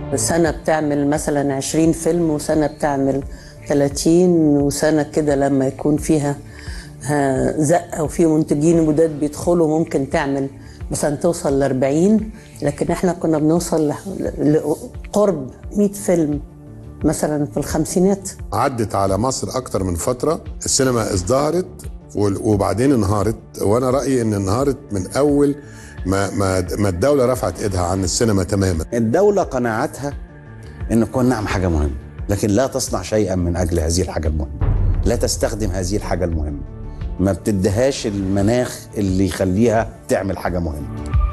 سنة بتعمل مثلا 20 فيلم وسنة بتعمل 30 وسنة كده لما يكون فيها آه، زقة وفي منتجين جداد بيدخلوا ممكن تعمل مثلا توصل ل 40 لكن احنا كنا بنوصل ل- لقرب 100 فيلم مثلا في الخمسينات عدت على مصر اكتر من فتره السينما ازدهرت وال- وبعدين انهارت وانا رايي ان انهارت من اول ما ما ما الدوله رفعت ايدها عن السينما تماما الدولة قناعتها ان كنا نعمل حاجة مهمة لكن لا تصنع شيئا من اجل هذه الحاجة المهمة لا تستخدم هذه الحاجة المهمة ما بتديهاش المناخ اللي يخليها تعمل حاجة مهمة